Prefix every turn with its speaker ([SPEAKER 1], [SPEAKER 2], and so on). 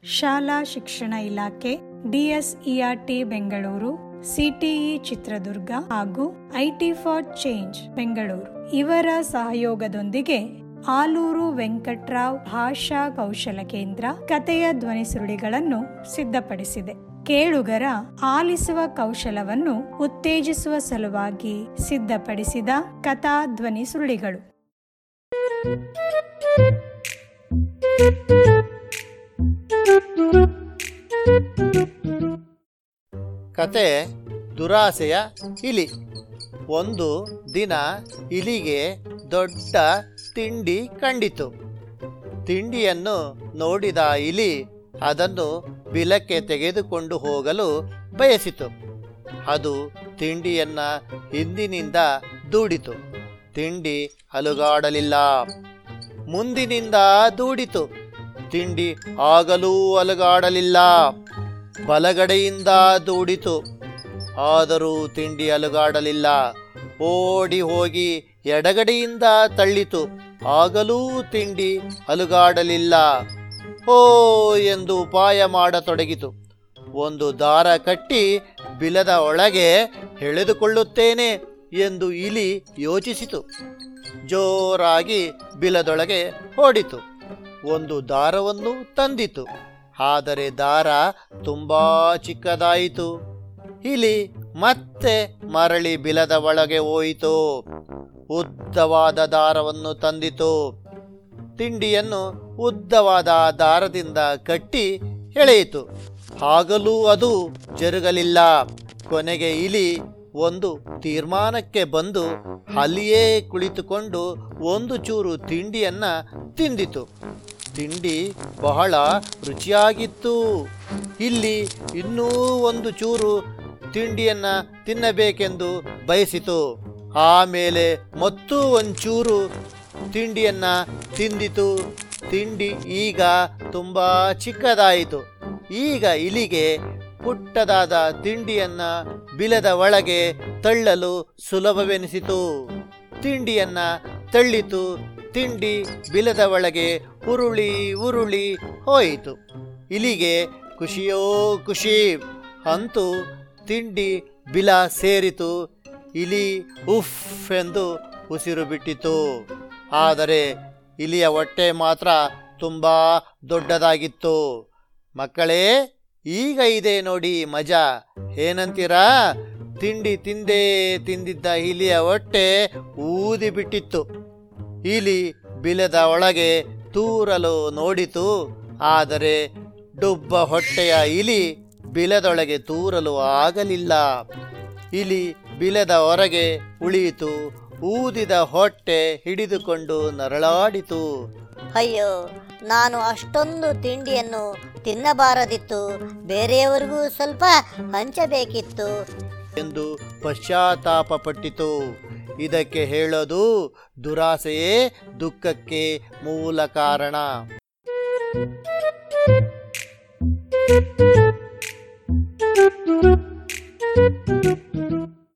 [SPEAKER 1] ಶಾಲಾ ಶಿಕ್ಷಣ ಇಲಾಖೆ ಡಿಎಸ್ಇಆರ್ಟಿ ಬೆಂಗಳೂರು ಸಿಟಿಇ ಚಿತ್ರದುರ್ಗ ಹಾಗೂ ಐಟಿ ಫಾರ್ ಚೇಂಜ್ ಬೆಂಗಳೂರು ಇವರ ಸಹಯೋಗದೊಂದಿಗೆ ಆಲೂರು ವೆಂಕಟ್ರಾವ್ ಭಾಷಾ ಕೌಶಲ ಕೇಂದ್ರ ಕಥೆಯ ಧ್ವನಿ ಸುರುಳಿಗಳನ್ನು ಸಿದ್ಧಪಡಿಸಿದೆ ಕೇಳುಗರ ಆಲಿಸುವ ಕೌಶಲವನ್ನು ಉತ್ತೇಜಿಸುವ ಸಲುವಾಗಿ ಸಿದ್ಧಪಡಿಸಿದ ಕಥಾ ಧ್ವನಿ ಸುರುಳಿಗಳು
[SPEAKER 2] ಕತೆ ದುರಾಸೆಯ ಇಲಿ ಒಂದು ದಿನ ಇಲಿಗೆ ದೊಡ್ಡ ತಿಂಡಿ ಕಂಡಿತು ತಿಂಡಿಯನ್ನು ನೋಡಿದ ಇಲಿ ಅದನ್ನು ಬಿಲಕ್ಕೆ ತೆಗೆದುಕೊಂಡು ಹೋಗಲು ಬಯಸಿತು ಅದು ತಿಂಡಿಯನ್ನ ಹಿಂದಿನಿಂದ ದೂಡಿತು ತಿಂಡಿ ಅಲುಗಾಡಲಿಲ್ಲ ಮುಂದಿನಿಂದ ದೂಡಿತು ತಿಂಡಿ ಆಗಲೂ ಅಲುಗಾಡಲಿಲ್ಲ ಬಲಗಡೆಯಿಂದ ದೂಡಿತು ಆದರೂ ತಿಂಡಿ ಅಲುಗಾಡಲಿಲ್ಲ ಓಡಿ ಹೋಗಿ ಎಡಗಡೆಯಿಂದ ತಳ್ಳಿತು ಆಗಲೂ ತಿಂಡಿ ಅಲುಗಾಡಲಿಲ್ಲ ಓ ಎಂದು ಉಪಾಯ ಮಾಡತೊಡಗಿತು ಒಂದು ದಾರ ಕಟ್ಟಿ ಬಿಲದ ಒಳಗೆ ಎಳೆದುಕೊಳ್ಳುತ್ತೇನೆ ಎಂದು ಇಲಿ ಯೋಚಿಸಿತು ಜೋರಾಗಿ ಬಿಲದೊಳಗೆ ಓಡಿತು ಒಂದು ದಾರವನ್ನು ತಂದಿತು ಆದರೆ ದಾರ ತುಂಬಾ ಚಿಕ್ಕದಾಯಿತು ಇಲಿ ಮತ್ತೆ ಮರಳಿ ಬಿಲದ ಒಳಗೆ ಹೋಯಿತು ಉದ್ದವಾದ ದಾರವನ್ನು ತಂದಿತು ತಿಂಡಿಯನ್ನು ಉದ್ದವಾದ ದಾರದಿಂದ ಕಟ್ಟಿ ಎಳೆಯಿತು ಆಗಲೂ ಅದು ಜರುಗಲಿಲ್ಲ ಕೊನೆಗೆ ಇಲಿ ಒಂದು ತೀರ್ಮಾನಕ್ಕೆ ಬಂದು ಅಲ್ಲಿಯೇ ಕುಳಿತುಕೊಂಡು ಒಂದು ಚೂರು ತಿಂಡಿಯನ್ನ ತಿಂದಿತು ತಿಂಡಿ ಬಹಳ ರುಚಿಯಾಗಿತ್ತು ಇಲ್ಲಿ ಇನ್ನೂ ಒಂದು ಚೂರು ತಿಂಡಿಯನ್ನ ತಿನ್ನಬೇಕೆಂದು ಬಯಸಿತು ಆಮೇಲೆ ಮತ್ತೂ ಒಂಚೂರು ತಿಂಡಿಯನ್ನ ತಿಂದಿತು ತಿಂಡಿ ಈಗ ತುಂಬಾ ಚಿಕ್ಕದಾಯಿತು ಈಗ ಇಲಿಗೆ ಪುಟ್ಟದಾದ ತಿಂಡಿಯನ್ನ ಬಿಲದ ಒಳಗೆ ತಳ್ಳಲು ಸುಲಭವೆನಿಸಿತು ತಿಂಡಿಯನ್ನ ತಳ್ಳಿತು ತಿಂಡಿ ಬಿಲದ ಒಳಗೆ ಉರುಳಿ ಉರುಳಿ ಹೋಯಿತು ಇಲಿಗೆ ಖುಷಿಯೋ ಖುಷಿ ಅಂತೂ ತಿಂಡಿ ಬಿಲ ಸೇರಿತು ಇಲಿ ಉಫ್ ಎಂದು ಉಸಿರು ಬಿಟ್ಟಿತು ಆದರೆ ಇಲಿಯ ಹೊಟ್ಟೆ ಮಾತ್ರ ತುಂಬಾ ದೊಡ್ಡದಾಗಿತ್ತು ಮಕ್ಕಳೇ ಈಗ ಇದೆ ನೋಡಿ ಮಜಾ ಏನಂತೀರಾ ತಿಂಡಿ ತಿಂದೇ ತಿಂದಿದ್ದ ಇಲಿಯ ಹೊಟ್ಟೆ ಊದಿ ಬಿಟ್ಟಿತ್ತು ಇಲಿ ಬಿಲದ ಒಳಗೆ ತೂರಲು ನೋಡಿತು ಆದರೆ ಡುಬ್ಬ ಹೊಟ್ಟೆಯ ಇಲಿ ಬಿಲದೊಳಗೆ ತೂರಲು ಆಗಲಿಲ್ಲ ಇಲಿ ಬಿಲದ ಹೊರಗೆ ಉಳಿಯಿತು ಊದಿದ ಹೊಟ್ಟೆ ಹಿಡಿದುಕೊಂಡು ನರಳಾಡಿತು
[SPEAKER 3] ಅಯ್ಯೋ ನಾನು ಅಷ್ಟೊಂದು ತಿಂಡಿಯನ್ನು ತಿನ್ನಬಾರದಿತ್ತು ಬೇರೆಯವರಿಗೂ ಸ್ವಲ್ಪ ಹಂಚಬೇಕಿತ್ತು
[SPEAKER 2] ಎಂದು ಪಶ್ಚಾತ್ತಾಪ ಪಟ್ಟಿತು ಇದಕ್ಕೆ ಹೇಳೋದು ದುರಾಸೆಯೇ ದುಃಖಕ್ಕೆ ಮೂಲ ಕಾರಣ